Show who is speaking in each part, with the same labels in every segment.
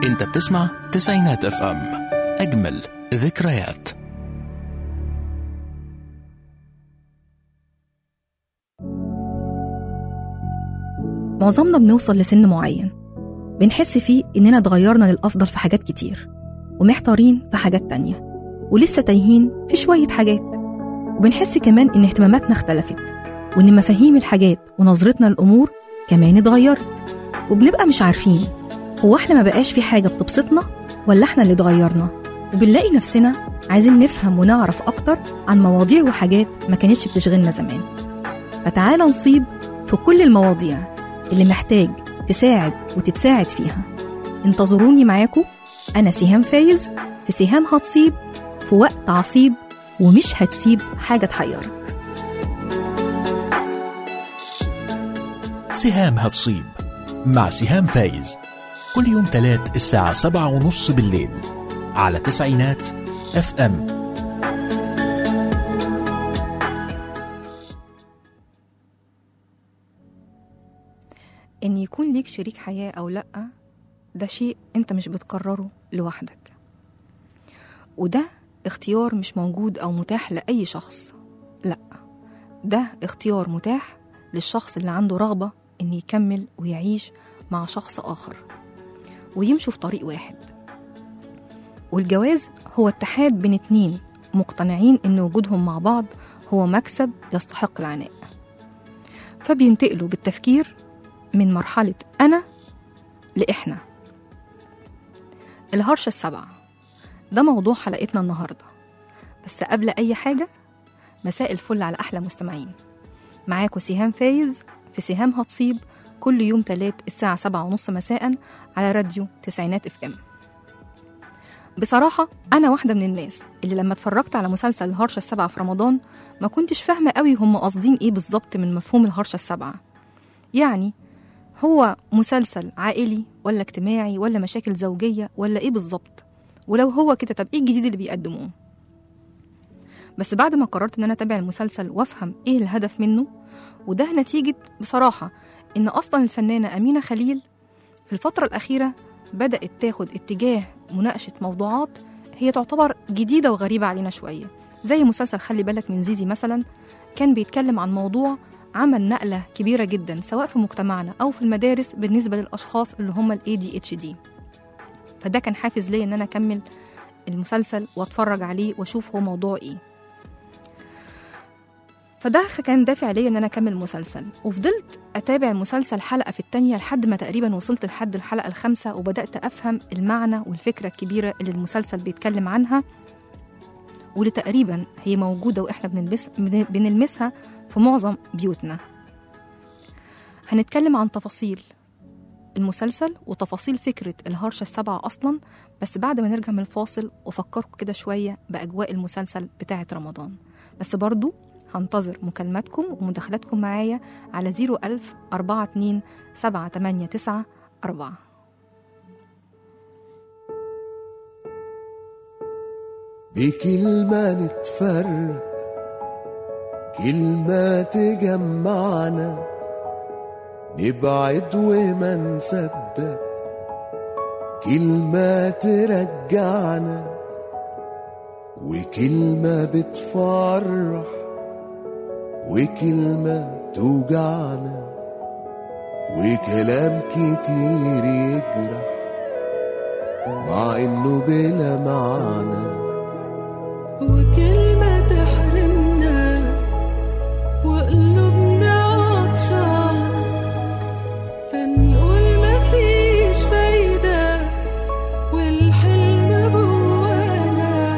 Speaker 1: انت بتسمع تسعينات اف ام اجمل ذكريات
Speaker 2: معظمنا بنوصل لسن معين بنحس فيه إننا اتغيرنا للأفضل في حاجات كتير ومحتارين في حاجات تانية ولسه تايهين في شوية حاجات وبنحس كمان إن اهتماماتنا اختلفت وإن مفاهيم الحاجات ونظرتنا للأمور كمان اتغيرت وبنبقى مش عارفين هو احنا ما بقاش في حاجة بتبسطنا ولا احنا اللي اتغيرنا وبنلاقي نفسنا عايزين نفهم ونعرف أكتر عن مواضيع وحاجات ما كانتش بتشغلنا زمان فتعالى نصيب في كل المواضيع اللي محتاج تساعد وتتساعد فيها انتظروني معاكم أنا سهام فايز في سهام هتصيب في وقت عصيب ومش هتسيب حاجة تحيرك
Speaker 1: سهام هتصيب مع سهام فايز كل يوم تلات الساعة سبعة ونص بالليل على تسعينات اف ام
Speaker 2: إن يكون ليك شريك حياة أو لأ ده شيء أنت مش بتقرره لوحدك وده اختيار مش موجود أو متاح لأي شخص لأ ده اختيار متاح للشخص اللي عنده رغبة إن يكمل ويعيش مع شخص آخر ويمشوا في طريق واحد والجواز هو اتحاد بين اتنين مقتنعين إن وجودهم مع بعض هو مكسب يستحق العناء فبينتقلوا بالتفكير من مرحلة أنا لإحنا الهرشة السبعة ده موضوع حلقتنا النهاردة بس قبل أي حاجة مساء الفل على أحلى مستمعين معاكم سهام فايز في سهام هتصيب كل يوم تلات الساعة سبعة ونص مساء على راديو تسعينات اف ام بصراحة أنا واحدة من الناس اللي لما اتفرجت على مسلسل الهرشة السبعة في رمضان ما كنتش فاهمة قوي هم قاصدين إيه بالظبط من مفهوم الهرشة السبعة يعني هو مسلسل عائلي ولا اجتماعي ولا مشاكل زوجية ولا إيه بالظبط ولو هو كده طب إيه الجديد اللي بيقدموه بس بعد ما قررت إن أنا أتابع المسلسل وأفهم إيه الهدف منه وده نتيجة بصراحة إن أصلا الفنانة أمينة خليل في الفترة الأخيرة بدأت تاخد اتجاه مناقشة موضوعات هي تعتبر جديدة وغريبة علينا شوية زي مسلسل خلي بالك من زيزي مثلا كان بيتكلم عن موضوع عمل نقلة كبيرة جدا سواء في مجتمعنا أو في المدارس بالنسبة للأشخاص اللي هم ال ADHD فده كان حافز ليا إن أنا أكمل المسلسل وأتفرج عليه وأشوف هو موضوع إيه فده كان دافع ليا ان انا اكمل المسلسل وفضلت اتابع المسلسل حلقه في التانية لحد ما تقريبا وصلت لحد الحلقه الخامسه وبدات افهم المعنى والفكره الكبيره اللي المسلسل بيتكلم عنها واللي تقريبا هي موجوده واحنا بنلبس بن- بنلمسها في معظم بيوتنا هنتكلم عن تفاصيل المسلسل وتفاصيل فكرة الهرشة السبعة أصلا بس بعد ما نرجع من الفاصل وأفكركم كده شوية بأجواء المسلسل بتاعة رمضان بس برضو هنتظر مكالماتكم ومداخلاتكم معايا على 01000 42 789 4
Speaker 3: بكلمة نتفرق كلمة تجمعنا نبعد وما نصدق كلمة ترجعنا وكلمة بتفرح وكلمة توجعنا وكلام كتير يجرح مع انه بلا معنى
Speaker 4: وكلمة تحرمنا وقلوبنا عطشان فنقول مفيش فايدة والحلم جوانا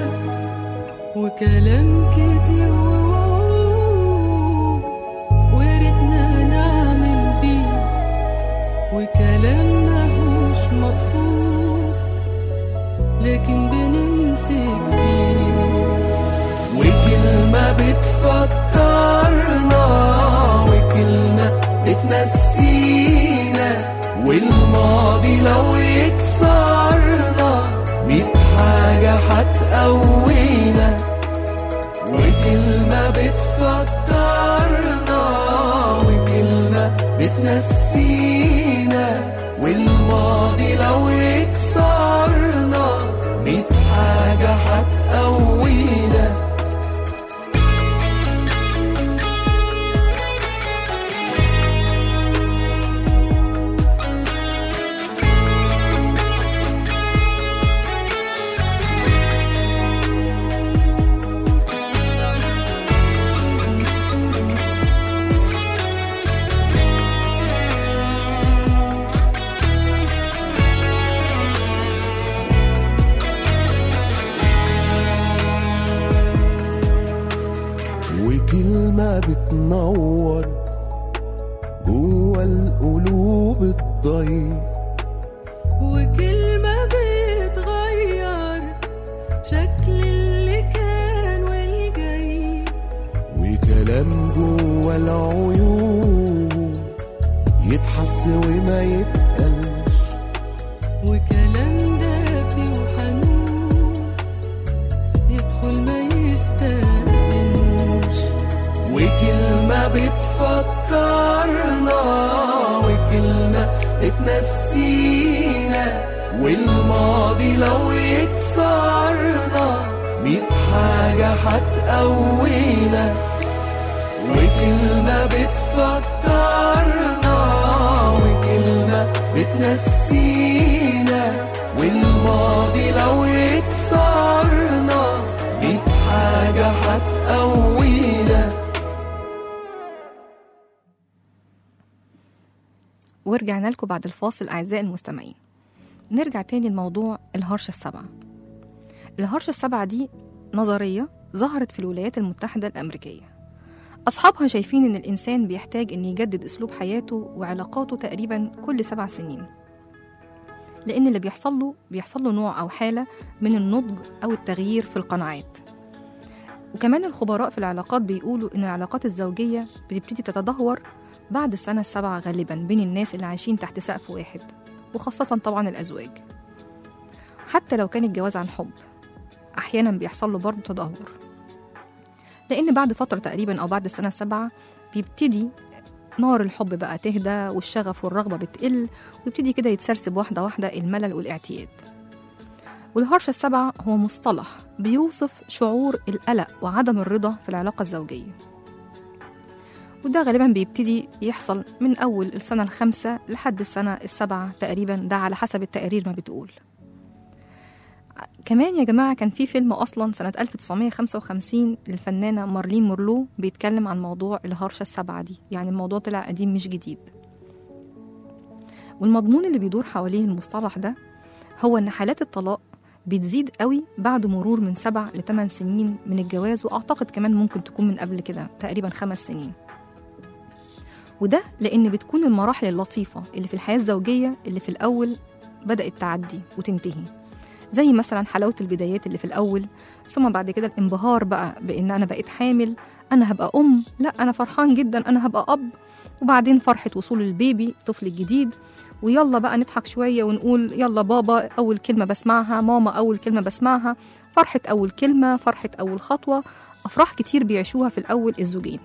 Speaker 4: وكلام كتير ووعود وريتنا نعمل بيه وكلام ماهوش مقصود لكن بنمسك فيه
Speaker 3: وكلمة بتفكرنا وكلمة بتنسينا والماضي لو يكسرنا ميت حاجة هتقوينا وكلمة بتفكرنا وكلمة بتنسينا والماضي لو يكسرنا بتنور جوا القلوب الضيق
Speaker 4: وكلمة بتغير شكل اللي كان والجاي
Speaker 3: وكلام جوا العيون يتحس وما يتقلش
Speaker 4: وكلام دافي وحنون يدخل ما يستأذنش
Speaker 3: وكلمة بتفكرنا وكلمة بتنسينا والماضي لو يكسرنا ميت حاجة هتقوينا وكلمة بتفكرنا وكلمة بتنسينا والماضي لو يكسرنا ميت حاجة هتقوينا
Speaker 2: ورجعنا لكم بعد الفاصل أعزائي المستمعين نرجع تاني لموضوع الهرشة السبعة الهرشة السبعة دي نظرية ظهرت في الولايات المتحدة الأمريكية أصحابها شايفين إن الإنسان بيحتاج إن يجدد أسلوب حياته وعلاقاته تقريبا كل سبع سنين لأن اللي بيحصل له بيحصل له نوع أو حالة من النضج أو التغيير في القناعات وكمان الخبراء في العلاقات بيقولوا إن العلاقات الزوجية بتبتدي تتدهور بعد السنة السابعة غالبا بين الناس اللي عايشين تحت سقف واحد وخاصة طبعا الأزواج حتى لو كان الجواز عن حب أحيانا بيحصل له برضه تدهور لأن بعد فترة تقريبا أو بعد السنة السابعة بيبتدي نار الحب بقى تهدى والشغف والرغبة بتقل ويبتدي كده يتسرسب واحدة واحدة الملل والاعتياد والهرشة السبعة هو مصطلح بيوصف شعور القلق وعدم الرضا في العلاقة الزوجية وده غالبا بيبتدي يحصل من أول السنة الخامسة لحد السنة السابعة تقريبا ده على حسب التقارير ما بتقول كمان يا جماعة كان في فيلم أصلا سنة 1955 للفنانة مارلين مورلو بيتكلم عن موضوع الهرشة السبعة دي يعني الموضوع طلع قديم مش جديد والمضمون اللي بيدور حواليه المصطلح ده هو إن حالات الطلاق بتزيد قوي بعد مرور من سبع لثمان سنين من الجواز وأعتقد كمان ممكن تكون من قبل كده تقريبا خمس سنين وده لأن بتكون المراحل اللطيفة اللي في الحياة الزوجية اللي في الأول بدأت تعدي وتنتهي زي مثلا حلاوة البدايات اللي في الأول ثم بعد كده الانبهار بقى بإن أنا بقيت حامل أنا هبقى أم لا أنا فرحان جدا أنا هبقى أب وبعدين فرحة وصول البيبي الطفل الجديد ويلا بقى نضحك شوية ونقول يلا بابا أول كلمة بسمعها ماما أول كلمة بسمعها فرحة أول كلمة فرحة أول خطوة أفراح كتير بيعيشوها في الأول الزوجين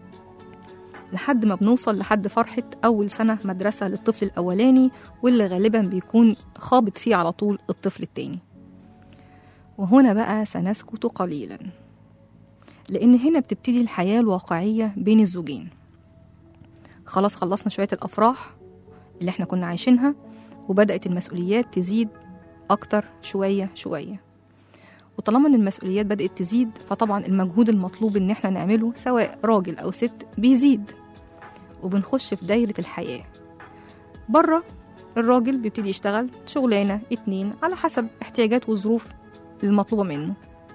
Speaker 2: لحد ما بنوصل لحد فرحة أول سنة مدرسة للطفل الأولاني واللي غالبا بيكون خابط فيه على طول الطفل التاني وهنا بقى سنسكت قليلا لأن هنا بتبتدي الحياة الواقعية بين الزوجين خلاص خلصنا شوية الأفراح اللي احنا كنا عايشينها وبدأت المسؤوليات تزيد أكتر شوية شوية وطالما ان المسؤوليات بدأت تزيد فطبعا المجهود المطلوب ان احنا نعمله سواء راجل او ست بيزيد وبنخش في دايرة الحياة بره الراجل بيبتدي يشتغل شغلانة اتنين على حسب احتياجات وظروف المطلوبة منه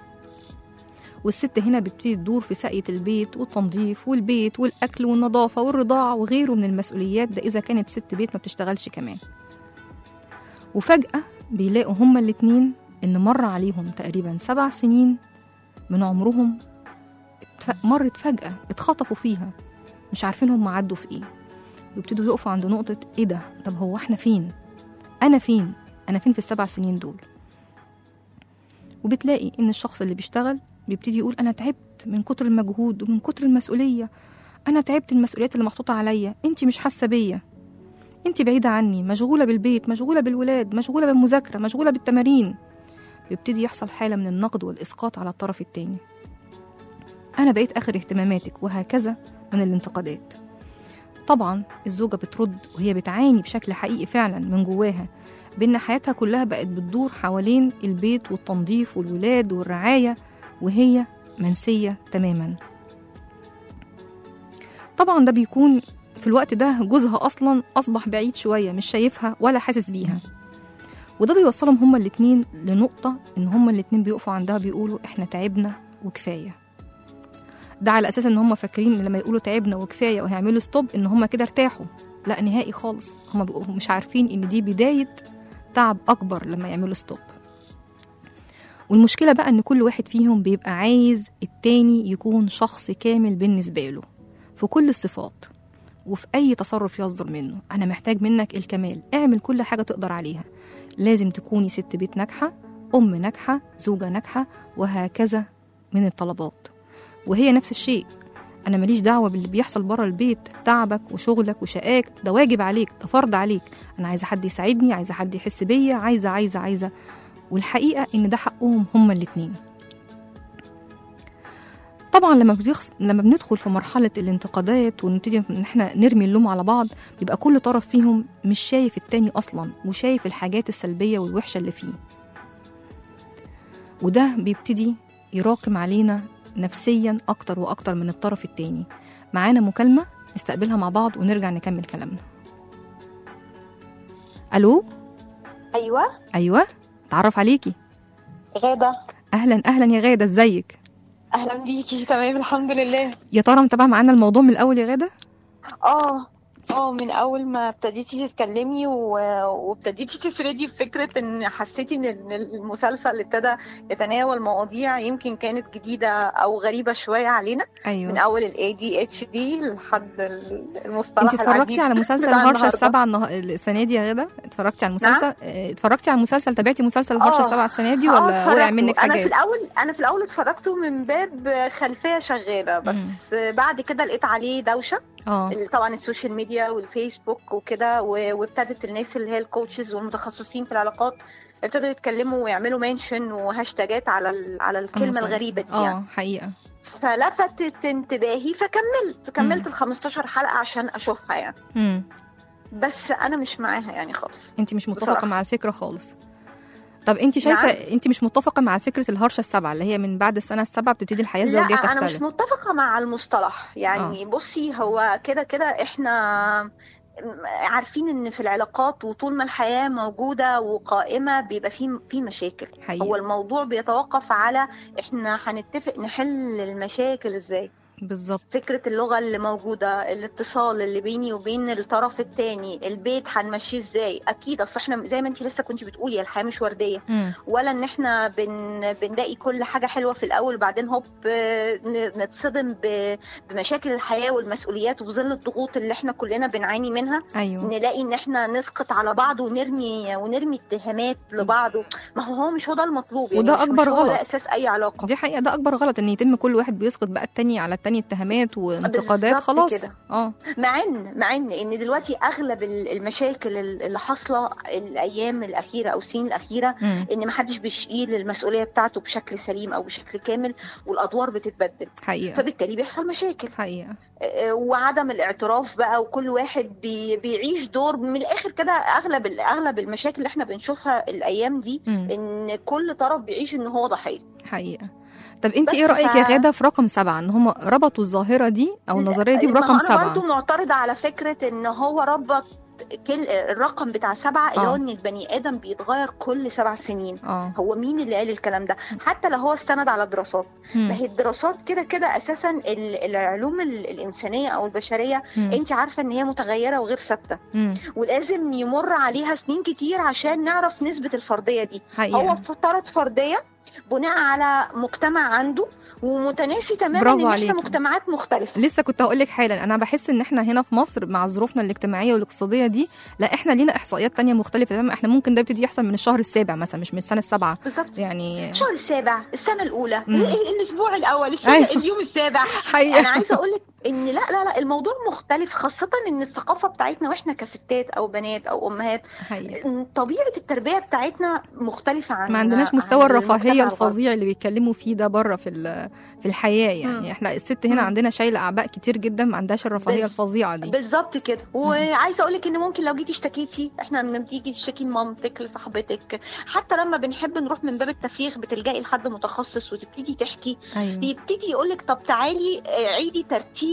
Speaker 2: والست هنا بتبتدي تدور في ساقية البيت والتنظيف والبيت والأكل والنظافة والرضاعة وغيره من المسؤوليات ده إذا كانت ست بيت ما بتشتغلش كمان وفجأة بيلاقوا هما الاتنين إن مر عليهم تقريبا سبع سنين من عمرهم اتف- مرت فجأة اتخطفوا فيها مش عارفين هم عدوا في ايه ويبتدوا يقفوا عند نقطة ايه ده طب هو احنا فين انا فين انا فين في السبع سنين دول وبتلاقي ان الشخص اللي بيشتغل بيبتدي يقول انا تعبت من كتر المجهود ومن كتر المسؤولية انا تعبت المسؤوليات اللي محطوطة عليا انت مش حاسة بيا انت بعيدة عني مشغولة بالبيت مشغولة بالولاد مشغولة بالمذاكرة مشغولة بالتمارين بيبتدي يحصل حالة من النقد والإسقاط على الطرف التاني أنا بقيت آخر اهتماماتك وهكذا من الانتقادات طبعا الزوجة بترد وهي بتعاني بشكل حقيقي فعلا من جواها بأن حياتها كلها بقت بتدور حوالين البيت والتنظيف والولاد والرعاية وهي منسية تماما طبعا ده بيكون في الوقت ده جوزها أصلا أصبح بعيد شوية مش شايفها ولا حاسس بيها وده بيوصلهم هما الاتنين لنقطة إن هما الاتنين بيقفوا عندها بيقولوا إحنا تعبنا وكفاية ده على اساس ان هم فاكرين ان لما يقولوا تعبنا وكفايه وهيعملوا ستوب ان هم كده ارتاحوا لا نهائي خالص هم بيبقوا مش عارفين ان دي بدايه تعب اكبر لما يعملوا ستوب والمشكله بقى ان كل واحد فيهم بيبقى عايز التاني يكون شخص كامل بالنسبه له في كل الصفات وفي اي تصرف يصدر منه انا محتاج منك الكمال اعمل كل حاجه تقدر عليها لازم تكوني ست بيت ناجحه ام ناجحه زوجه ناجحه وهكذا من الطلبات وهي نفس الشيء انا ماليش دعوه باللي بيحصل بره البيت تعبك وشغلك وشقاك ده واجب عليك ده فرض عليك انا عايزه حد يساعدني عايزه حد يحس بيا عايزه عايزه عايزه والحقيقه ان ده حقهم هما الاتنين طبعا لما بيخص... لما بندخل في مرحله الانتقادات ونبتدي ان احنا نرمي اللوم على بعض بيبقى كل طرف فيهم مش شايف التاني اصلا وشايف الحاجات السلبيه والوحشه اللي فيه وده بيبتدي يراكم علينا نفسيا اكتر واكتر من الطرف التاني معانا مكالمه نستقبلها مع بعض ونرجع نكمل كلامنا الو
Speaker 5: ايوه
Speaker 2: ايوه اتعرف عليكي
Speaker 5: غاده
Speaker 2: اهلا اهلا يا غاده ازيك
Speaker 5: اهلا بيكي تمام الحمد لله
Speaker 2: يا ترى متابعه معانا الموضوع من الاول يا غاده
Speaker 5: اه اه من اول ما ابتديتي تتكلمي و- وابتديتي تسردي بفكره ان حسيتي ان إن المسلسل ابتدى يتناول مواضيع يمكن كانت جديده او غريبه شويه علينا من
Speaker 2: ايوه
Speaker 5: اول الاي دي اتش دي لحد ال- المصطلح
Speaker 2: انت اتفرجتي
Speaker 5: العجيب
Speaker 2: على مسلسل
Speaker 5: بتاع
Speaker 2: هرشة
Speaker 5: النهاردة.
Speaker 2: السبعة النه... السنة دي يا غدا؟ اتفرجتي على المسلسل؟ اه، اتفرجتي على المسلسل تابعتي مسلسل هرشة
Speaker 5: اه.
Speaker 2: السبعة السنة دي
Speaker 5: اه
Speaker 2: ولا وقع
Speaker 5: اتفرجته.
Speaker 2: منك
Speaker 5: انا في
Speaker 2: حاجات؟
Speaker 5: الاول انا في الاول اتفرجته من باب خلفيه شغاله بس بعد كده لقيت عليه دوشه
Speaker 2: اه
Speaker 5: ال- طبعا السوشيال ميديا والفيسبوك وكده و- وابتدت الناس اللي هي الكوتشز والمتخصصين في العلاقات ابتدوا يتكلموا ويعملوا منشن وهاشتاجات على ال- على الكلمه
Speaker 2: المسلسل.
Speaker 5: الغريبه دي يعني
Speaker 2: اه حقيقة
Speaker 5: فلفتت انتباهي فكملت كملت ال 15 حلقه عشان اشوفها يعني
Speaker 2: امم
Speaker 5: بس انا مش معاها يعني خالص
Speaker 2: انت مش متفقة
Speaker 5: بصراحة.
Speaker 2: مع الفكرة خالص طب انت شايفة
Speaker 5: نعم.
Speaker 2: انت مش متفقة مع فكرة الهرشة السبعة اللي هي من بعد السنة السابعة بتبتدي الحياة
Speaker 5: لا
Speaker 2: الزوجية
Speaker 5: انا مش
Speaker 2: تختلف
Speaker 5: متفقه مع المصطلح يعني بصي هو كده كده احنا عارفين ان في العلاقات وطول ما الحياه موجوده وقائمه بيبقى في في مشاكل هو
Speaker 2: حقيقة
Speaker 5: الموضوع بيتوقف على احنا هنتفق نحل المشاكل ازاي
Speaker 2: بالظبط
Speaker 5: فكرة اللغة اللي موجودة الاتصال اللي بيني وبين الطرف التاني البيت هنمشيه ازاي اكيد اصل احنا زي ما انت لسه كنت بتقولي الحياة مش وردية
Speaker 2: امم
Speaker 5: ولا ان احنا بن بنلاقي كل حاجة حلوة في الاول وبعدين هوب آه، ن- نتصدم ب- بمشاكل الحياة والمسؤوليات وفي ظل الضغوط اللي احنا كلنا بنعاني منها
Speaker 2: ايوه
Speaker 5: نلاقي ان احنا نسقط على بعض ونرمي ونرمي اتهامات لبعض ما هو هو مش هو ده المطلوب يعني
Speaker 2: وده
Speaker 5: مش-
Speaker 2: أكبر
Speaker 5: مش هو
Speaker 2: غلط.
Speaker 5: ده اساس اي علاقة
Speaker 2: دي حقيقة ده أكبر غلط إن يتم كل واحد بيسقط بقى التاني على التاني اتهامات وانتقادات
Speaker 5: بالظبط
Speaker 2: خلاص
Speaker 5: كده.
Speaker 2: اه
Speaker 5: مع ان مع ان ان دلوقتي اغلب ال- المشاكل ال- اللي حاصله الايام الاخيره او السنين الاخيره
Speaker 2: مم.
Speaker 5: ان محدش بيشيل المسؤوليه بتاعته بشكل سليم او بشكل كامل والادوار بتتبدل
Speaker 2: حقيقة
Speaker 5: فبالتالي بيحصل مشاكل
Speaker 2: حقيقة
Speaker 5: آه، وعدم الاعتراف بقى وكل واحد بي بيعيش دور من الاخر كده اغلب ال- اغلب المشاكل اللي احنا بنشوفها الايام دي
Speaker 2: مم.
Speaker 5: ان كل طرف بيعيش ان هو ضحيه
Speaker 2: حقيقة طب انت
Speaker 5: بس
Speaker 2: ايه رأيك يا
Speaker 5: ف-
Speaker 2: غادة في رقم سبعة ان هم ربطوا الظاهرة دي او النظرية دي
Speaker 5: ما
Speaker 2: برقم
Speaker 5: انا
Speaker 2: سبعة
Speaker 5: برضو معترضه على فكره ان هو ربط كل الرقم بتاع سبعة اللي
Speaker 2: آه.
Speaker 5: هو ان البني ادم بيتغير كل سبع سنين
Speaker 2: اه
Speaker 5: هو مين اللي قال الكلام ده حتى لو هو استند على دراسات
Speaker 2: مم.
Speaker 5: ما هي الدراسات كده كده اساسا ال- العلوم ال- الانسانيه او البشريه
Speaker 2: مم.
Speaker 5: انت عارفه ان هي متغيره وغير ثابته
Speaker 2: مم.
Speaker 5: ولازم يمر عليها سنين كتير عشان نعرف نسبه الفرديه دي هو
Speaker 2: حقيقة
Speaker 5: افترض فرديه بناء على مجتمع عنده ومتناسي تماما
Speaker 2: برافو
Speaker 5: ان احنا
Speaker 2: عليكي.
Speaker 5: مجتمعات مختلفه
Speaker 2: لسه كنت هقول لك حالا انا بحس ان احنا هنا في مصر مع ظروفنا الاجتماعيه والاقتصاديه دي لا احنا لينا احصائيات تانية مختلفه تماما احنا ممكن ده يبتدي يحصل من الشهر السابع مثلا مش من السنه السابعه
Speaker 5: بالظبط
Speaker 2: يعني
Speaker 5: الشهر السابع السنه الاولى
Speaker 2: مم.
Speaker 5: ال- الاسبوع الاول السنه
Speaker 2: أيوة.
Speaker 5: اليوم السابع انا
Speaker 2: حقيقه
Speaker 5: عايزه اقول لك ان لا لا لا الموضوع مختلف خاصه ان الثقافه بتاعتنا واحنا كستات او بنات او امهات
Speaker 2: حقيقه
Speaker 5: إن طبيعه التربيه بتاعتنا مختلفه عن
Speaker 2: ما عندناش
Speaker 5: عن
Speaker 2: مستوى
Speaker 5: المجتمع
Speaker 2: الرفاهيه
Speaker 5: الغربي.
Speaker 2: الفظيع اللي بيتكلموا فيه ده بره في ال- في الحياه يعني
Speaker 5: مم.
Speaker 2: احنا الست هنا
Speaker 5: مم.
Speaker 2: عندنا شايله اعباء كتير جدا ما عندهاش الرفاهيه
Speaker 5: بس-
Speaker 2: الفظيعه دي
Speaker 5: بالظبط كده وعايزه اقول لك ان ممكن لو جيتي اشتكيتي احنا لما بتيجي تشتكي لمامتك لصاحبتك حتى لما بنحب نروح من باب التفريغ بتلجئي لحد متخصص وتبتدي تحكي
Speaker 2: ايوه
Speaker 5: يبتدي يقول لك طب تعالي آه، عيدي ترتيب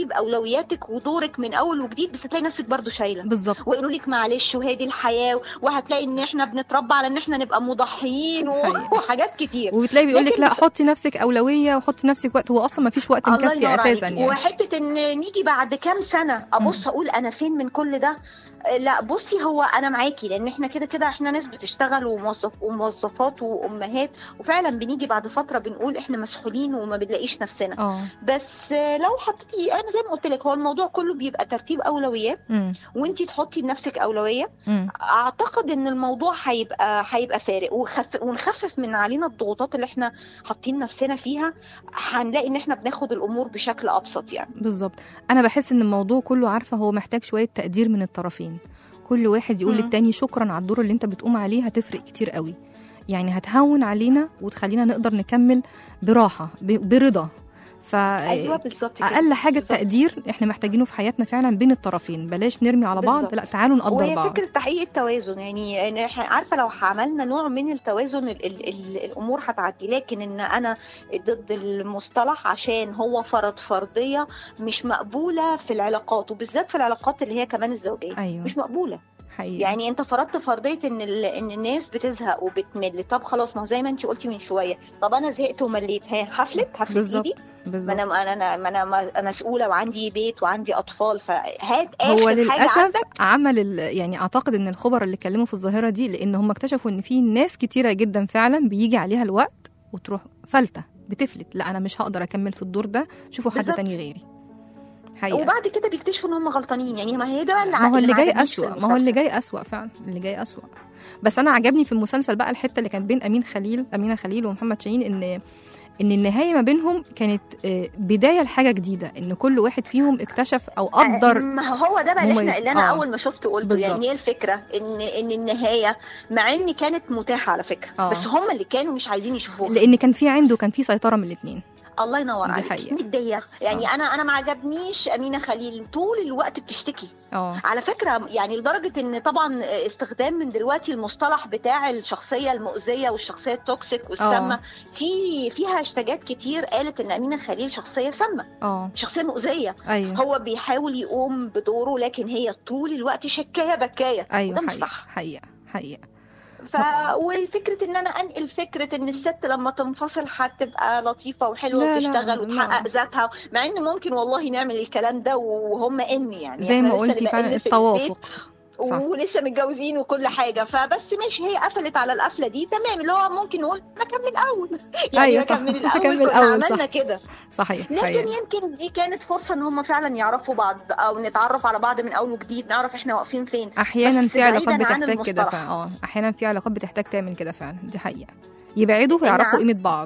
Speaker 5: ترتيب اولوياتك ودورك من اول وجديد بس هتلاقي نفسك برضو شايله
Speaker 2: بالظبط
Speaker 5: ويقولوا لك معلش وهذه الحياه وهتلاقي ان احنا بنتربى على ان احنا نبقى مضحيين و-
Speaker 2: حقيقي.
Speaker 5: وحاجات كتير
Speaker 2: وبتلاقي بيقول لك
Speaker 5: لكن
Speaker 2: لا
Speaker 5: بس-
Speaker 2: حطي نفسك اولويه وحطي نفسك وقت هو اصلا ما فيش وقت
Speaker 5: الله
Speaker 2: مكفي
Speaker 5: ينور
Speaker 2: اساسا
Speaker 5: عليك.
Speaker 2: يعني
Speaker 5: وحته ان نيجي بعد كام سنه ابص اقول انا فين من كل ده آه، لا بصي هو انا معاكي لان احنا كده كده احنا ناس بتشتغل وموظف وموظفات وامهات وفعلا بنيجي بعد فتره بنقول احنا مسحولين وما بنلاقيش نفسنا
Speaker 2: اه
Speaker 5: بس آه، لو حطيتي انا زي ما قلت لك هو الموضوع كله بيبقى ترتيب اولويات
Speaker 2: امم
Speaker 5: وانتي تحطي لنفسك اولويه
Speaker 2: امم
Speaker 5: اعتقد ان الموضوع هيبقى هيبقى فارق وخف ونخفف من علينا الضغوطات اللي احنا حاطين نفسنا فيها هنلاقي ان احنا بناخد الامور بشكل ابسط يعني
Speaker 2: بالظبط انا بحس ان الموضوع كله عارفه هو محتاج شويه تقدير من الطرفين كل واحد يقول
Speaker 5: مم.
Speaker 2: للتاني شكرا على الدور اللي انت بتقوم عليه هتفرق كتير قوي يعني هتهون علينا وتخلينا نقدر نكمل براحه ب- برضا ف
Speaker 5: ايوه بالظبط كده
Speaker 2: اقل حاجه
Speaker 5: بالظبط.
Speaker 2: التقدير احنا محتاجينه في حياتنا فعلا بين الطرفين بلاش نرمي على بعض
Speaker 5: بالظبط.
Speaker 2: لا تعالوا نقدر
Speaker 5: وهي
Speaker 2: بعض
Speaker 5: فكره تحقيق التوازن يعني إن إحنا عارفه لو عملنا نوع من التوازن ال ال ال الامور هتعدي لكن ان انا ضد المصطلح عشان هو فرض فرضيه مش مقبوله في العلاقات وبالذات في العلاقات اللي هي كمان الزوجيه
Speaker 2: ايوه
Speaker 5: مش مقبوله
Speaker 2: حقيقي
Speaker 5: يعني انت فرضت فرضيه ان ال... ان الناس بتزهق وبتمل طب خلاص ما هو زي ما انت قلتي من شويه طب انا زهقت ومليت ها حفلت حفلت
Speaker 2: بالظبط.
Speaker 5: ايدي ما
Speaker 2: بالظبط
Speaker 5: انا ما انا ما انا ما- مسؤوله وعندي بيت وعندي اطفال فهات اخر
Speaker 2: هو
Speaker 5: حاجه
Speaker 2: للاسف
Speaker 5: عندك
Speaker 2: عمل ال... يعني اعتقد ان الخبراء اللي اتكلموا في الظاهره دي لان هم اكتشفوا ان في ناس كتيره جدا فعلا بيجي عليها الوقت وتروح فلته بتفلت لا انا مش هقدر اكمل في الدور ده شوفوا حد
Speaker 5: بالظبط.
Speaker 2: تاني غيري حقيقة
Speaker 5: وبعد كده بيكتشفوا ان هم غلطانين يعني ما هي ده بقى
Speaker 2: ما هو اللي
Speaker 5: ما
Speaker 2: جاي
Speaker 5: عجبنيش في
Speaker 2: أسوأ ما هو اللي
Speaker 5: المسلسل.
Speaker 2: جاي أسوأ فعلا اللي جاي أسوأ بس أنا عجبني في المسلسل بقى الحتة اللي كانت بين أمين خليل أمينة خليل ومحمد شاهين إن إن النهاية ما بينهم كانت آه، بداية لحاجة جديدة إن كل واحد فيهم اكتشف أو قدر
Speaker 5: ما هو ده بقى اللي,
Speaker 2: مميز.
Speaker 5: احنا اللي انا
Speaker 2: آه.
Speaker 5: اول ما شفته قلته
Speaker 2: بالظبط.
Speaker 5: يعني هي الفكره ان ان النهايه مع ان كانت متاحه على فكره
Speaker 2: آه.
Speaker 5: بس هم اللي كانوا مش عايزين يشوفوها
Speaker 2: لأن كان في عنده كان في سيطرة من الاتنين
Speaker 5: الله ينور
Speaker 2: دي
Speaker 5: عليك
Speaker 2: حقيقة.
Speaker 5: متضايقه يعني
Speaker 2: آه.
Speaker 5: انا انا ما عجبنيش امينه خليل طول الوقت بتشتكي
Speaker 2: اه
Speaker 5: على فكره يعني لدرجه ان طبعا استخدام من دلوقتي المصطلح بتاع الشخصيه المؤذيه والشخصيه التوكسيك والسامه في فيها هاشتاجات كتير قالت ان امينه خليل شخصيه سامه
Speaker 2: اه
Speaker 5: شخصيه مؤذيه
Speaker 2: أيوه
Speaker 5: هو بيحاول يقوم بدوره لكن هي طول الوقت شكايه بكايه
Speaker 2: أيوه
Speaker 5: وده مش
Speaker 2: حقيقة
Speaker 5: صح
Speaker 2: حقيقة حقيقة
Speaker 5: ف... وفكره ان انا انقل فكره ان الست لما تنفصل هتبقى لطيفه وحلوه
Speaker 2: لا، لا،
Speaker 5: وتشتغل
Speaker 2: لا.
Speaker 5: وتحقق ذاتها مع ان ممكن والله نعمل الكلام ده وهم ان يعني
Speaker 2: زي
Speaker 5: إحنا
Speaker 2: ما
Speaker 5: لسه
Speaker 2: قلتي
Speaker 5: نبقى
Speaker 2: فعلا
Speaker 5: إن في البيت
Speaker 2: التوافق صح.
Speaker 5: ولسه متجوزين وكل حاجه فبس ماشي هي قفلت على القفله دي تمام اللي هو ممكن نقول نكمل اول يعني
Speaker 2: أيوة صح.
Speaker 5: نكمل الاول
Speaker 2: نكمل
Speaker 5: كنا
Speaker 2: الأول، صح.
Speaker 5: عملنا كده
Speaker 2: صحيح
Speaker 5: لكن
Speaker 2: حقيقة.
Speaker 5: يمكن دي كانت فرصه ان هم فعلا يعرفوا بعض او نتعرف على بعض من اول وجديد نعرف احنا واقفين فين
Speaker 2: احيانا
Speaker 5: بس
Speaker 2: في علاقات
Speaker 5: بعيداً عن
Speaker 2: بتحتاج كده
Speaker 5: المصطلح.
Speaker 2: فعلا اه احيانا في علاقات بتحتاج تعمل كده فعلا دي حقيقه يبعدوا ويعرفوا
Speaker 5: نعم.
Speaker 2: قيمه بعض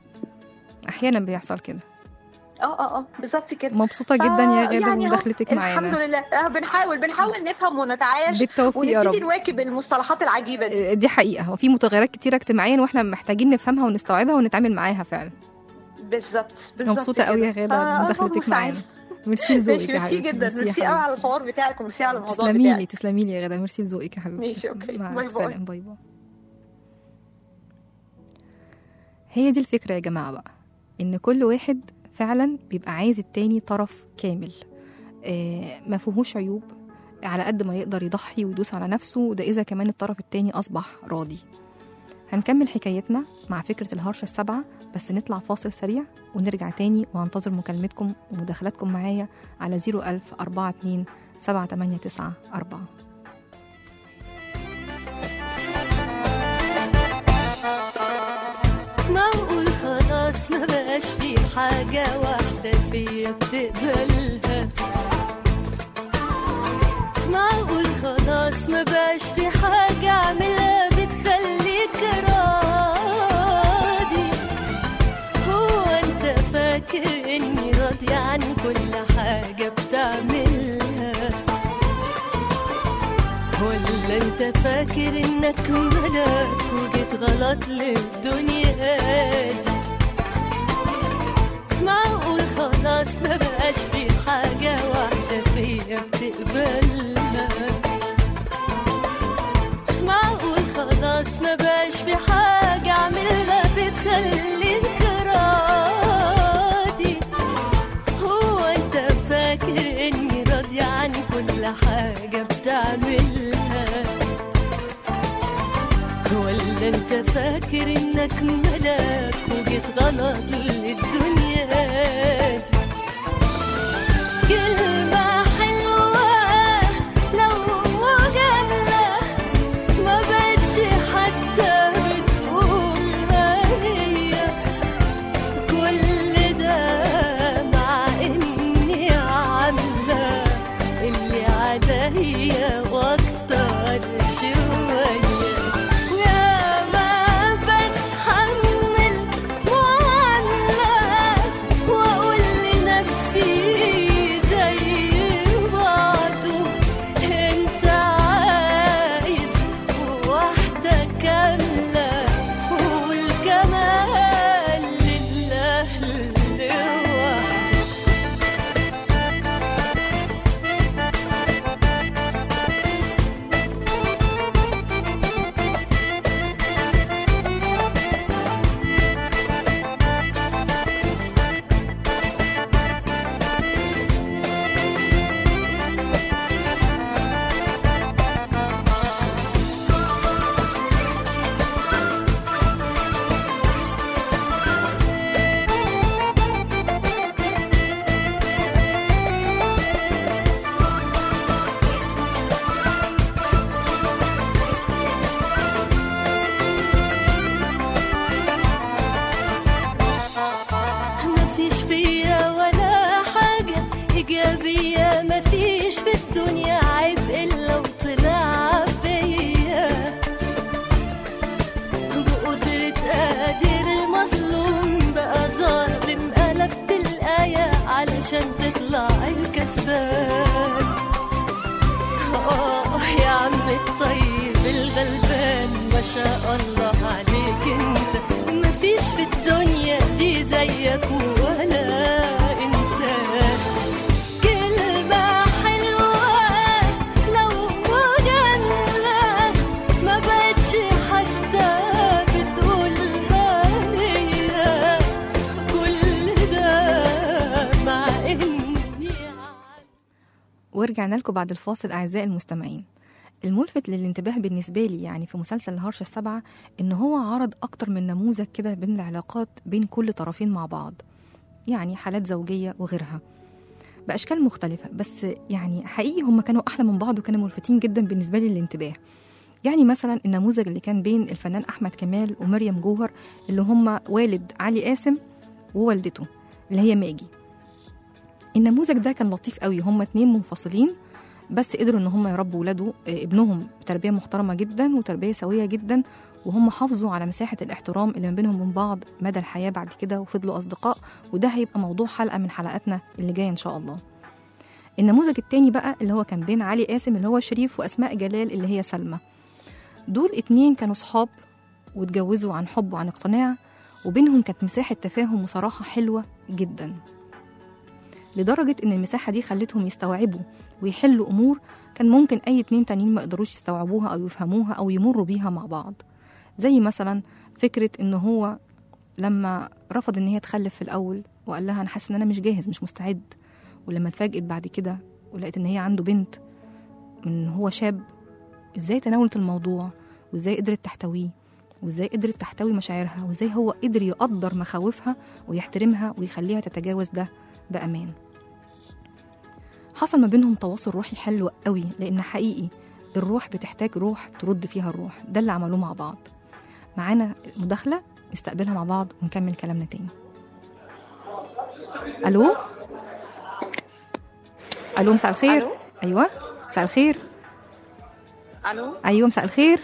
Speaker 2: احيانا بيحصل كده
Speaker 5: اه اه اه بالظبط كده
Speaker 2: مبسوطه جدا يا
Speaker 5: فا
Speaker 2: غاده
Speaker 5: يعني أهو،
Speaker 2: بمداخلتك
Speaker 5: الحمد
Speaker 2: معانا
Speaker 5: لله آه، بنحاول بنحاول نفهم ونتعايش
Speaker 2: بالتوفيق يا
Speaker 5: ونبتدي
Speaker 2: رب
Speaker 5: نواكب المصطلحات العجيبه دي
Speaker 2: دي حقيقه هو في متغيرات كتيره اجتماعيا واحنا محتاجين نفهمها ونستوعبها ونتعامل معاها فعلا
Speaker 5: بالظبط بالظبط
Speaker 2: مبسوطه قوي يا
Speaker 5: كده.
Speaker 2: غاده
Speaker 5: آه،
Speaker 2: بمداخلتك
Speaker 5: مبسوطة.
Speaker 2: معانا ميرسي لذوقك
Speaker 5: ماشي
Speaker 2: يا
Speaker 5: ميرسي
Speaker 2: حبيبتي
Speaker 5: جدا
Speaker 2: يا
Speaker 5: ميرسي قوي على
Speaker 2: حبيبتي.
Speaker 5: الحوار بتاعك وميرسي على الموضوع
Speaker 2: تسلمي لي
Speaker 5: بتاعك
Speaker 2: تسلمي لي يا غاده ميرسي لذوقك يا حبيبتي
Speaker 5: ماشي، أوكي.
Speaker 2: مع
Speaker 5: باي باي.
Speaker 2: السلامه باي باي هي دي الفكره يا جماعه بقى ان كل واحد فعلا بيبقى عايز التاني طرف كامل آه ما فيهوش عيوب على قد ما يقدر يضحي ويدوس على نفسه وده اذا كمان الطرف التاني اصبح راضي هنكمل حكايتنا مع فكرة الهرشة السبعة بس نطلع فاصل سريع ونرجع تاني وهنتظر مكالمتكم ومداخلاتكم معايا على 01000 42 789 4
Speaker 6: معقول خلاص ما بقاش في حاجة واحدة فيا بتقبلها معقول خلاص ما بقاش في حاجة أعملها بتخليك راضي هو أنت فاكر إني راضي عن كل حاجة بتعملها ولا انت فاكر انك ملاك وجيت غلط للدنيا دي معقول خلاص ما بقاش في حاجة واحدة فيا بتقبلها معقول خلاص ما بقاش في حاجة اعملها بتخليك راضي هو انت فاكر تعملها ولا انت فاكر انك ملاك وجيت غلط للدنيا دي كلمة حلوة لو مجاملة ما بقتش حتى بتقولها هي كل ده مع اني عاملة اللي عليا واكتر شوية يا ما بتحمل معاملة واقول لنفسي زي بعضه انت عايز واحدة كاملة والكمال لله لوحده مفيش فيا ولا حاجة إيجابية مفيش في الدنيا عيب إلا وطلع فيا بقدرة قادر المظلوم بقى ظالم قلبت الآية علشان تطلع الكسبان آه يا عم الطيب الغلبان ما شاء الله عليك انت مفيش في الدنيا دي زيك ولا انسان كلمة حلوة لو مجاملة ما بقتش حتى بتقولها ليا كل ده مع اني عارفة
Speaker 2: ورجعنا لكم بعد الفاصل أعزائي المستمعين الملفت للانتباه بالنسبة لي يعني في مسلسل الهرشة السبعة إن هو عرض أكتر من نموذج كده بين العلاقات بين كل طرفين مع بعض يعني حالات زوجية وغيرها بأشكال مختلفة بس يعني حقيقي هم كانوا أحلى من بعض وكانوا ملفتين جدا بالنسبة لي للانتباه يعني مثلا النموذج اللي كان بين الفنان أحمد كمال ومريم جوهر اللي هم والد علي قاسم ووالدته اللي هي ماجي النموذج ده كان لطيف قوي هم اتنين منفصلين بس قدروا ان هم يربوا ولاده آه، ابنهم بتربيه محترمه جدا وتربيه سويه جدا وهم حافظوا على مساحه الاحترام اللي ما بينهم وبين بعض مدى الحياه بعد كده وفضلوا اصدقاء وده هيبقى موضوع حلقه من حلقاتنا اللي جايه ان شاء الله النموذج التاني بقى اللي هو كان بين علي قاسم اللي هو شريف واسماء جلال اللي هي سلمى دول اتنين كانوا صحاب واتجوزوا عن حب وعن اقتناع وبينهم كانت مساحه تفاهم وصراحه حلوه جدا لدرجة إن المساحة دي خلتهم يستوعبوا ويحلوا أمور كان ممكن أي اتنين تانيين ما يقدروش يستوعبوها أو يفهموها أو يمروا بيها مع بعض زي مثلا فكرة إن هو لما رفض إن هي تخلف في الأول وقال لها أنا حاسس إن أنا مش جاهز مش مستعد ولما اتفاجئت بعد كده ولقيت إن هي عنده بنت من هو شاب إزاي تناولت الموضوع وإزاي قدرت تحتويه وإزاي قدرت تحتوي مشاعرها وإزاي هو قدر يقدر مخاوفها ويحترمها ويخليها تتجاوز ده بأمان حصل ما بينهم تواصل روحي حلو قوي لأن حقيقي الروح بتحتاج روح ترد فيها الروح ده اللي عملوه مع بعض معانا مداخلة نستقبلها مع بعض ونكمل كلامنا تاني ألو ألو مساء الخير
Speaker 7: ألو؟
Speaker 2: أيوة مساء الخير
Speaker 7: الو
Speaker 2: أيوة مساء الخير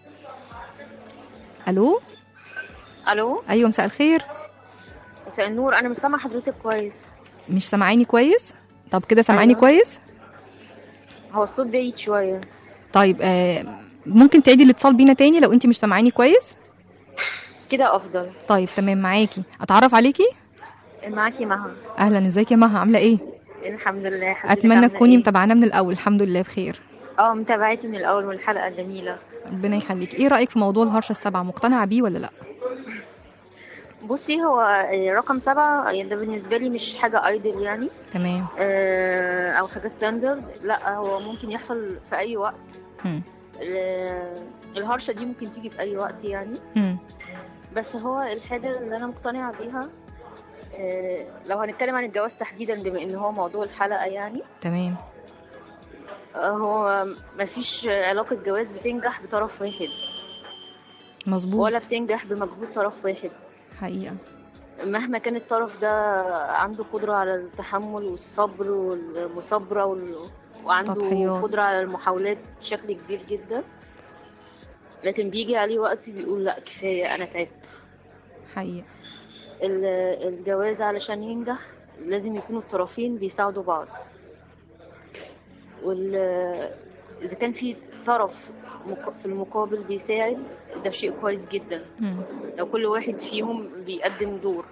Speaker 2: ألو
Speaker 7: الو
Speaker 2: أيوة مساء الخير
Speaker 7: مساء النور انا مش سامعه حضرتك كويس
Speaker 2: مش سامعيني كويس طب كده سامعيني
Speaker 7: أيوة.
Speaker 2: كويس
Speaker 7: هو الصوت بعيد شويه
Speaker 2: طيب آه ممكن تعيدي الاتصال بينا تاني لو انت مش سامعاني كويس
Speaker 7: كده افضل
Speaker 2: طيب تمام معاكي اتعرف عليكي
Speaker 7: معاكي مها
Speaker 2: اهلا ازيك يا مها عامله ايه
Speaker 7: الحمد لله حضرتك
Speaker 2: اتمنى
Speaker 7: عاملة
Speaker 2: تكوني
Speaker 7: إيه؟
Speaker 2: متابعانا من الاول الحمد لله بخير
Speaker 7: اه متابعاكي من الاول من الحلقه الجميله
Speaker 2: ربنا يخليك ايه رايك في موضوع الهرشه السبعه مقتنعه بيه ولا لا
Speaker 7: بصي هو آه، رقم سبعة يعني ده بالنسبة لي مش حاجة ايدل يعني
Speaker 2: تمام
Speaker 7: آه، او حاجة ستاندرد لا هو ممكن يحصل في اي وقت
Speaker 2: مم.
Speaker 7: ال- الهرشة دي ممكن تيجي في اي وقت يعني
Speaker 2: مم.
Speaker 7: بس هو الحاجة اللي انا مقتنعة بيها آه، لو هنتكلم عن الجواز تحديدا بما ان هو موضوع الحلقة يعني
Speaker 2: تمام
Speaker 7: آه، هو مفيش علاقة جواز بتنجح بطرف واحد
Speaker 2: مظبوط
Speaker 7: ولا بتنجح بمجهود طرف واحد
Speaker 2: حقيقة
Speaker 7: مهما كان الطرف ده عنده قدرة على التحمل والصبر والمصابرة وال... وعنده
Speaker 2: تضحيات.
Speaker 7: قدرة على المحاولات بشكل كبير جدا لكن بيجي عليه وقت بيقول لا كفاية أنا تعبت
Speaker 2: حقيقة
Speaker 7: ال- الجواز علشان ينجح لازم يكونوا الطرفين بيساعدوا بعض وال إذا كان في طرف مق- في المقابل بيساعد ده شيء كويس جدا
Speaker 2: مم.
Speaker 7: لو كل واحد فيهم بيقدم دور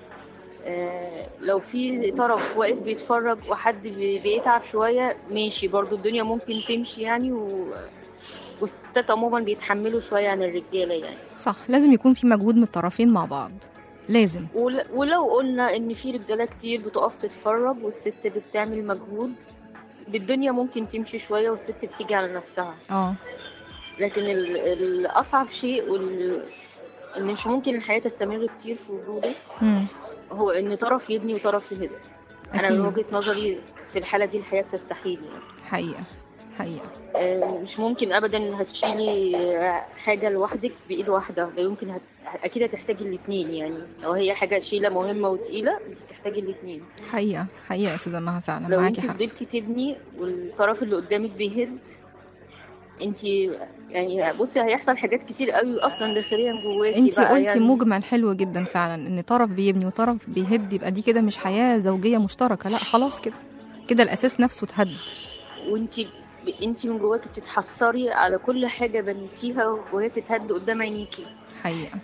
Speaker 7: آه، لو في طرف واقف بيتفرج وحد بي- بيتعب شوية ماشي برضو الدنيا ممكن تمشي يعني و... والستات عموما بيتحملوا شوية عن الرجالة يعني
Speaker 2: صح لازم يكون في مجهود من الطرفين مع بعض لازم
Speaker 7: ول... ولو قلنا ان في رجالة كتير بتقف تتفرج والست اللي بتعمل مجهود بالدنيا ممكن تمشي شوية والست بتيجي على نفسها
Speaker 2: اه
Speaker 7: لكن ال... الأصعب شيء وال... ان مش ممكن الحياة تستمر كتير في وجوده
Speaker 2: مم.
Speaker 7: هو ان طرف يبني وطرف يهد انا
Speaker 2: أكيد.
Speaker 7: من وجهة نظري في الحالة دي الحياة تستحيل يعني
Speaker 2: حقيقة حقيقة
Speaker 7: آه، مش ممكن ابدا هتشيلي آه، حاجة لوحدك بايد واحدة لا يمكن هت... اكيد هتحتاجي الاتنين يعني لو هي حاجة شيلة مهمة وتقيلة انت بتحتاجي الاتنين
Speaker 2: حقيقة حقيقة يا أستاذة مها فعلا
Speaker 7: لو انت
Speaker 2: معاكي حق
Speaker 7: فضلتي تبني والطرف اللي قدامك بيهد انت يعني بصي هيحصل حاجات كتير قوي اصلا داخليا جواكي
Speaker 2: انت
Speaker 7: بقى
Speaker 2: قلتي
Speaker 7: يعني
Speaker 2: مجمل حلو جدا فعلا ان طرف بيبني وطرف بيهد يبقى دي كده مش حياة زوجية مشتركة لا خلاص كده كده الأساس نفسه اتهد
Speaker 7: وانت انت من جواكي بتتحسري على كل حاجة بنيتيها وهي بتتهد قدام عينيكي
Speaker 2: حقيقة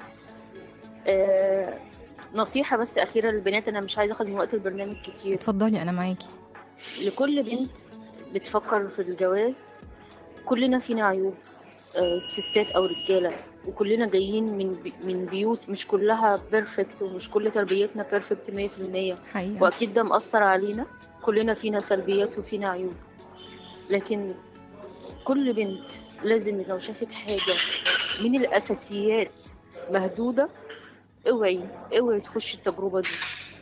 Speaker 7: آه نصيحة بس أخيرة للبنات أنا مش عايزة أخد من وقت البرنامج كتير
Speaker 2: اتفضلي أنا معاكي
Speaker 7: لكل بنت بتفكر في الجواز كلنا فينا عيوب آه ستات أو رجالة وكلنا جايين من بي من بيوت مش كلها بيرفكت ومش كل تربيتنا بيرفكت 100%
Speaker 2: حقيقة
Speaker 7: واكيد ده مأثر علينا كلنا فينا سلبيات وفينا عيوب لكن كل بنت لازم لو شافت حاجة من الأساسيات مهدودة اوعي اوعي تخش التجربة دي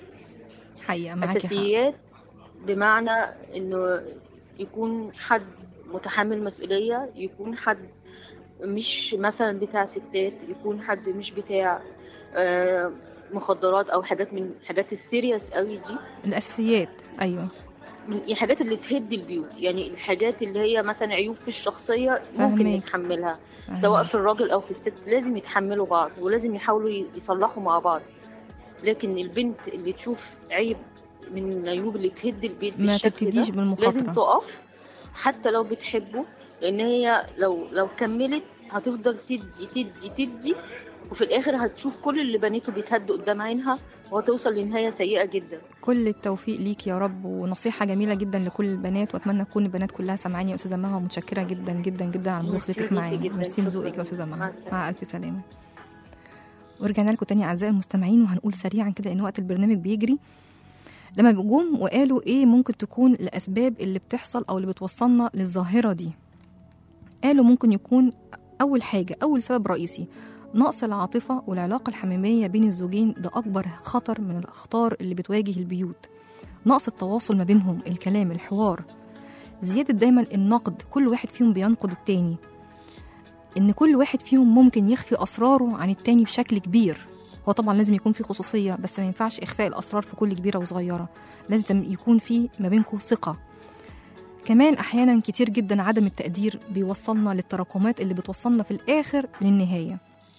Speaker 2: حقيقة معاكي حق
Speaker 7: أساسيات بمعنى إنه يكون حد متحمل مسؤولية يكون حد مش مثلا بتاع ستات يكون حد مش بتاع آه، مخدرات أو حاجات من الحاجات السيريس قوي دي
Speaker 2: الأساسيات أيوه
Speaker 7: من الحاجات اللي تهد البيوت يعني الحاجات اللي هي مثلا عيوب في الشخصية ممكن
Speaker 2: فهماك.
Speaker 7: يتحملها
Speaker 2: فهماك.
Speaker 7: سواء في الراجل أو في الست لازم يتحملوا بعض ولازم يحاولوا ي- يصلحوا مع بعض لكن البنت اللي تشوف عيب من العيوب اللي تهد البيت
Speaker 2: ما
Speaker 7: بالشكل
Speaker 2: تبتديش
Speaker 7: ده
Speaker 2: بالمخاطرة.
Speaker 7: لازم تقف حتى لو بتحبه لأن هي لو لو كملت هتفضل تدي تدي تدي وفي الآخر هتشوف كل اللي بنيته بيتهد قدام عينها وهتوصل لنهاية سيئة جدا
Speaker 2: كل التوفيق ليك يا رب ونصيحة جميلة جدا لكل البنات واتمنى تكون البنات كلها سامعاني يا استاذة مها ومتشكرة جدا جدا جدا على
Speaker 7: ميرسي
Speaker 2: مداخلتك
Speaker 7: ليكي
Speaker 2: معايا
Speaker 7: جدا.
Speaker 2: ميرسي
Speaker 7: شكراً.
Speaker 2: لذوقك يا استاذة
Speaker 7: مع
Speaker 2: مها
Speaker 7: السلامة.
Speaker 2: مع الف سلامة ورجعنا لكم تاني اعزائي المستمعين وهنقول سريعا كده ان وقت البرنامج بيجري لما بيجوم وقالوا ايه ممكن تكون الاسباب اللي بتحصل او اللي بتوصلنا للظاهرة دي قالوا ممكن يكون اول حاجة اول سبب رئيسي نقص العاطفة والعلاقة الحميمية بين الزوجين ده أكبر خطر من الأخطار اللي بتواجه البيوت نقص التواصل ما بينهم الكلام الحوار زيادة دايما النقد كل واحد فيهم بينقد التاني إن كل واحد فيهم ممكن يخفي أسراره عن التاني بشكل كبير هو طبعا لازم يكون في خصوصية بس ما ينفعش إخفاء الأسرار في كل كبيرة وصغيرة لازم يكون في ما بينكم ثقة كمان أحيانا كتير جدا عدم التقدير بيوصلنا للتراكمات اللي بتوصلنا في الآخر للنهاية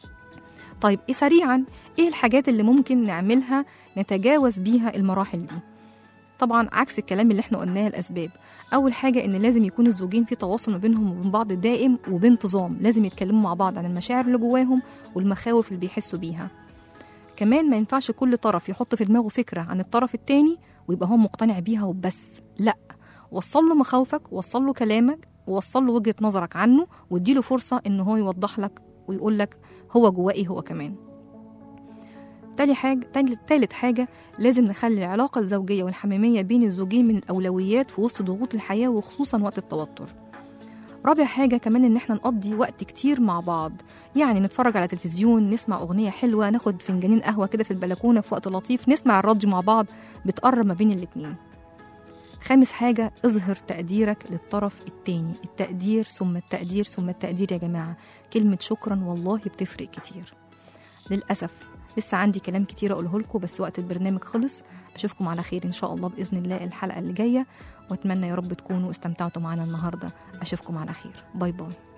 Speaker 2: طيب إيه سريعا إيه الحاجات اللي ممكن نعملها نتجاوز بيها المراحل دي طبعا عكس الكلام اللي احنا قلناه الاسباب اول حاجه ان لازم يكون الزوجين في تواصل ما بينهم وبين بعض دائم وبانتظام لازم يتكلموا مع بعض عن المشاعر اللي جواهم والمخاوف اللي بيحسوا بيها كمان ما ينفعش كل طرف يحط في دماغه فكره عن الطرف التاني ويبقى هو مقتنع بيها وبس لا وصل له مخاوفك وصل له كلامك ووصل له وجهه نظرك عنه واديله فرصه ان هو يوضح لك ويقول لك هو جواه ايه هو كمان تاني حاجة تالت تالت حاجة لازم نخلي العلاقة الزوجية والحميمية بين الزوجين من الأولويات في وسط ضغوط الحياة وخصوصا وقت التوتر رابع حاجة كمان إن احنا نقضي وقت كتير مع بعض يعني نتفرج على تلفزيون نسمع أغنية حلوة ناخد فنجانين قهوة كده في البلكونة في وقت لطيف نسمع الراديو مع بعض بتقرب ما بين الاتنين خامس حاجة اظهر تقديرك للطرف التاني التقدير ثم التقدير ثم التقدير يا جماعة كلمة شكرا والله بتفرق كتير للأسف لسه عندي كلام كتير أقوله لكم بس وقت البرنامج خلص أشوفكم على خير إن شاء الله بإذن الله الحلقة اللي جاية وأتمنى يا رب تكونوا استمتعتوا معنا النهاردة أشوفكم على خير باي باي